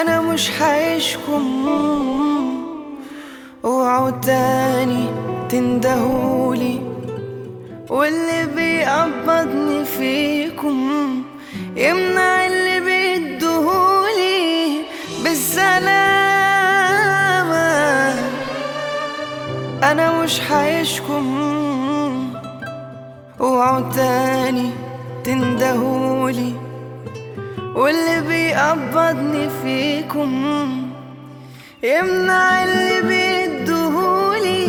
انا مش هعيشكم اوعوا تاني تندهولي واللي بيقبضني فيكم يمنع اللي بيدهولي بالسلامة انا مش هعيشكم اوعوا تاني تندهولي واللي بيقبضني فيكم يمنع اللي بيدهولي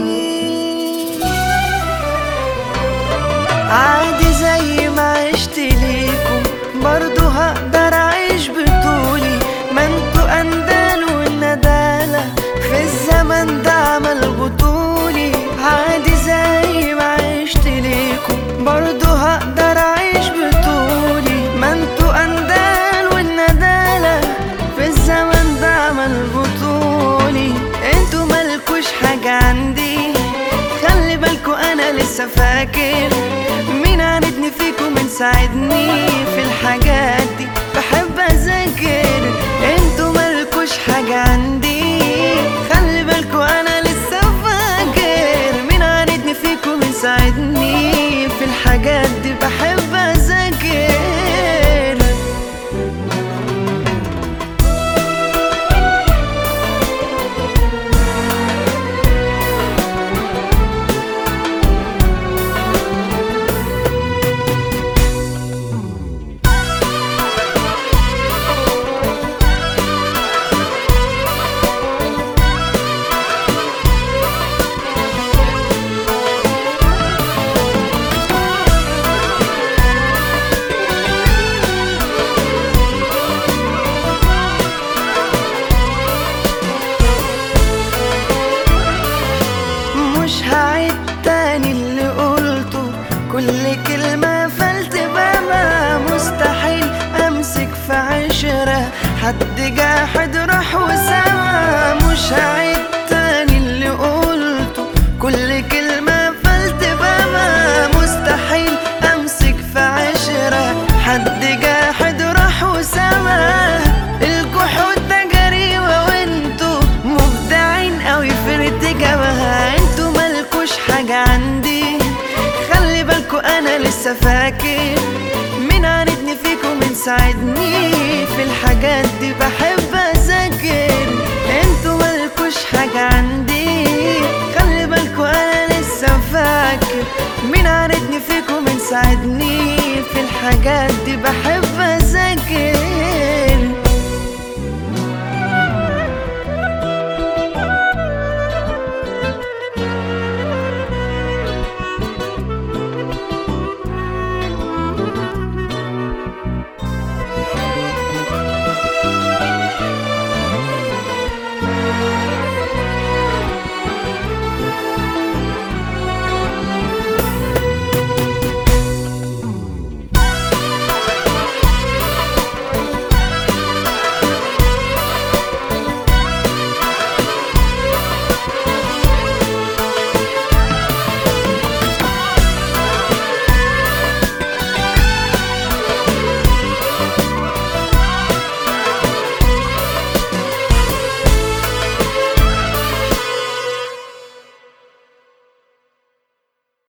عادي زي ما عشت ليكم برضو هقدر اعيش بطولي ما انتوا اندال والندالة في الزمن ده عمل بطولي عادي زي ما عشت ليكم برضو هقدر اعيش بطولي ما انتوا اندال والندالة في الزمن ده عمل بطولي انتوا مالكوش حاجة عندي خلي بالكوا انا لسه فاكر مين عاندني فيكم من ساعدني في الحاجات دي بحب اذاكر انتوا مالكوش حاجة عندي خلي بالكوا انا لسه فاكر مين عاندني فيكم من ساعدني في الحاجات دي بحب اذاكر مش هعيد تاني اللي قلته كل كلمة فلتبقى مستحيل أمسك في عشرة حد جاحد راح وسما مش هعيد تاني اللي قلته كل كلمة فلتبقى مستحيل أمسك في عشرة حد جاحد راح وسما الجحود ده جريمة وانتوا مبدعين قوي في ارتكابها انتوا مالكوش حاجة عندي خلي بالكوا انا لسه فاكر مين عاندني فيكم من ساعدني